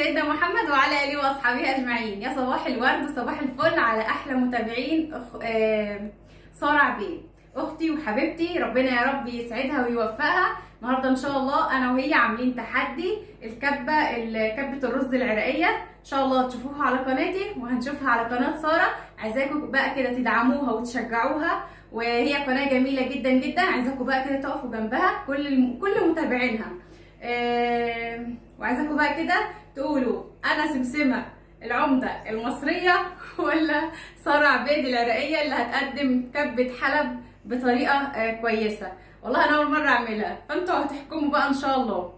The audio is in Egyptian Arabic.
سيدنا محمد وعلى اله واصحابه اجمعين يا صباح الورد وصباح الفل على احلى متابعين أخ... آه... ساره عبيد اختي وحبيبتي ربنا يا رب يسعدها ويوفقها النهارده ان شاء الله انا وهي عاملين تحدي الكبه كبه الرز العراقيه ان شاء الله تشوفوها على قناتي وهنشوفها على قناه ساره عايزاكم بقى كده تدعموها وتشجعوها وهي قناه جميله جدا جدا عايزاكم بقى كده تقفوا جنبها كل الم... كل متابعينها آه... وعايزاكم بقى كده تقولوا انا سمسمه العمده المصريه ولا ساره عبيد العراقيه اللي هتقدم كبه حلب بطريقه آه كويسه والله انا اول مره اعملها فانتوا هتحكموا بقى ان شاء الله